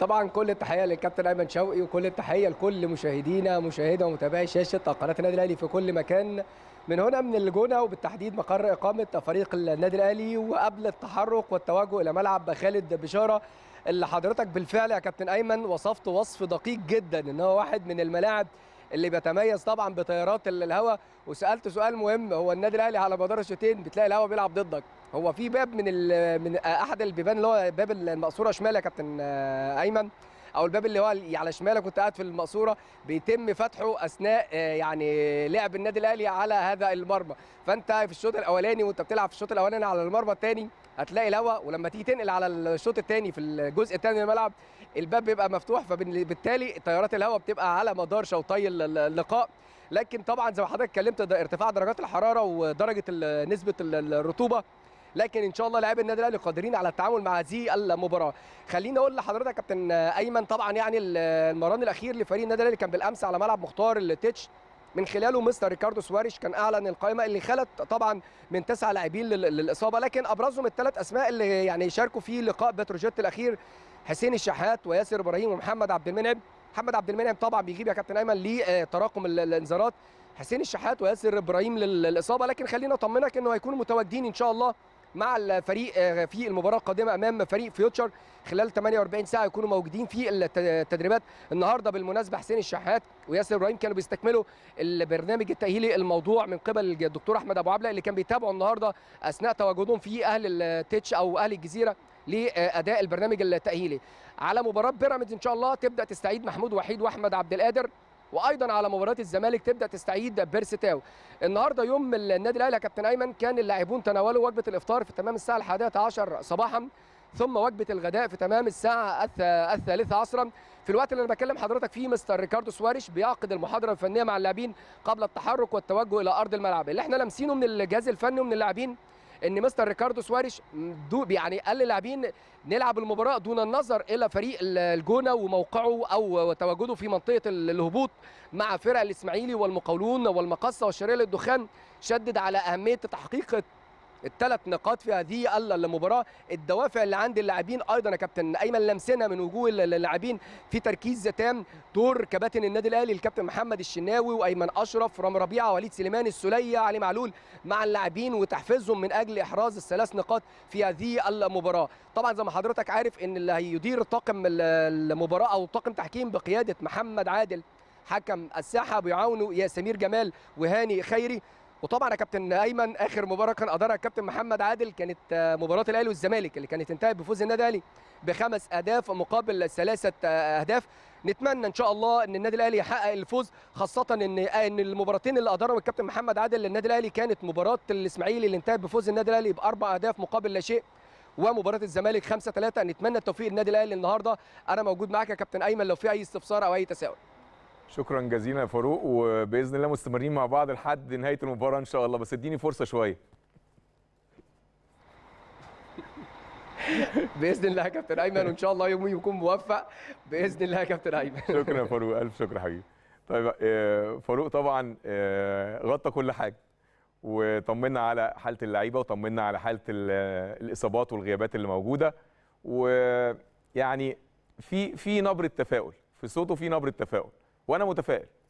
طبعا كل التحيه للكابتن ايمن شوقي وكل التحيه لكل مشاهدينا مشاهدة ومتابعي شاشه قناه النادي الاهلي في كل مكان من هنا من الجونه وبالتحديد مقر اقامه فريق النادي الاهلي وقبل التحرك والتوجه الى ملعب خالد بشاره اللي حضرتك بالفعل يا كابتن ايمن وصفت وصف دقيق جدا ان هو واحد من الملاعب اللي بيتميز طبعا بطيارات الهواء وسالت سؤال مهم هو النادي الاهلي على مدار الشوطين بتلاقي الهواء بيلعب ضدك هو في باب من من احد البيبان اللي هو باب المقصوره شمال يا كابتن ايمن او الباب اللي هو على شمالك كنت قاعد في المقصوره بيتم فتحه اثناء يعني لعب النادي الاهلي على هذا المرمى فانت في الشوط الاولاني وانت بتلعب في الشوط الاولاني على المرمى الثاني هتلاقي الهواء ولما تيجي تنقل على الشوط الثاني في الجزء الثاني من الملعب الباب بيبقى مفتوح فبالتالي طيارات الهواء بتبقى على مدار شوطي اللقاء لكن طبعا زي ما حضرتك اتكلمت ارتفاع درجات الحراره ودرجه نسبه الرطوبه لكن ان شاء الله لاعبي النادي الاهلي قادرين على التعامل مع هذه المباراه خليني اقول لحضرتك يا كابتن ايمن طبعا يعني المران الاخير لفريق النادي الاهلي كان بالامس على ملعب مختار التتش من خلاله مستر ريكاردو سواريش كان اعلن القائمه اللي خلت طبعا من تسعه لاعبين للاصابه لكن ابرزهم الثلاث اسماء اللي يعني شاركوا في لقاء بتروجيت الاخير حسين الشحات وياسر ابراهيم ومحمد عبد المنعم محمد عبد المنعم طبعا بيجيب يا كابتن ايمن لتراكم الانذارات حسين الشحات وياسر ابراهيم للاصابه لكن خلينا اطمنك انه هيكونوا متواجدين ان شاء الله مع الفريق في المباراه القادمه امام فريق فيوتشر خلال 48 ساعه يكونوا موجودين في التدريبات النهارده بالمناسبه حسين الشحات وياسر ابراهيم كانوا بيستكملوا البرنامج التاهيلي الموضوع من قبل الدكتور احمد ابو عبله اللي كان بيتابعوا النهارده اثناء تواجدهم في اهل التتش او اهل الجزيره لاداء البرنامج التاهيلي على مباراه بيراميدز ان شاء الله تبدا تستعيد محمود وحيد واحمد عبد القادر وايضا على مباراه الزمالك تبدا تستعيد بيرستاو النهارده يوم النادي الاهلي يا كابتن ايمن كان اللاعبون تناولوا وجبه الافطار في تمام الساعه الحادية عشر صباحا ثم وجبه الغداء في تمام الساعه الثالثة عصرا في الوقت اللي انا بكلم حضرتك فيه مستر ريكاردو سواريش بيعقد المحاضره الفنيه مع اللاعبين قبل التحرك والتوجه الى ارض الملعب اللي احنا لامسينه من الجهاز الفني ومن اللاعبين ان مستر ريكاردو سواريش يعني قال للاعبين نلعب المباراه دون النظر الى فريق الجونه وموقعه او تواجده في منطقه الهبوط مع فرق الاسماعيلي والمقاولون والمقصه والشرقيه للدخان شدد على اهميه تحقيق الثلاث نقاط في هذه المباراه الدوافع اللي عند اللاعبين ايضا يا كابتن ايمن لمسنا من وجوه اللاعبين في تركيز تام دور كباتن النادي الاهلي الكابتن محمد الشناوي وايمن اشرف رامي ربيعه وليد سليمان السليه علي معلول مع اللاعبين وتحفيزهم من اجل احراز الثلاث نقاط في هذه المباراه طبعا زي ما حضرتك عارف ان اللي هيدير طاقم المباراه او طاقم تحكيم بقياده محمد عادل حكم الساحه بيعاونوا يا سمير جمال وهاني خيري وطبعا يا كابتن ايمن اخر مباراه كان ادارها الكابتن محمد عادل كانت مباراه الاهلي والزمالك اللي كانت انتهت بفوز النادي الاهلي بخمس اهداف مقابل ثلاثه اهداف نتمنى ان شاء الله ان النادي الاهلي يحقق الفوز خاصه ان ان المباراتين اللي ادارهم الكابتن محمد عادل للنادي الاهلي كانت مباراه الاسماعيلي اللي انتهت بفوز النادي الاهلي باربع اهداف مقابل لا شيء ومباراه الزمالك 5 3 نتمنى التوفيق للنادي الاهلي النهارده انا موجود معاك يا كابتن ايمن لو في اي استفسار او اي تساؤل شكرا جزيلا يا فاروق وباذن الله مستمرين مع بعض لحد نهايه المباراه ان شاء الله بس اديني فرصه شويه باذن الله يا كابتن ايمن وان شاء الله يومي يكون موفق باذن الله يا كابتن ايمن شكرا يا فاروق الف شكر حبيبي طيب فاروق طبعا غطى كل حاجه وطمنا على حاله اللعيبه وطمنا على حاله الاصابات والغيابات اللي موجوده ويعني في في نبره تفاؤل في صوته في نبره تفاؤل وانا متفائل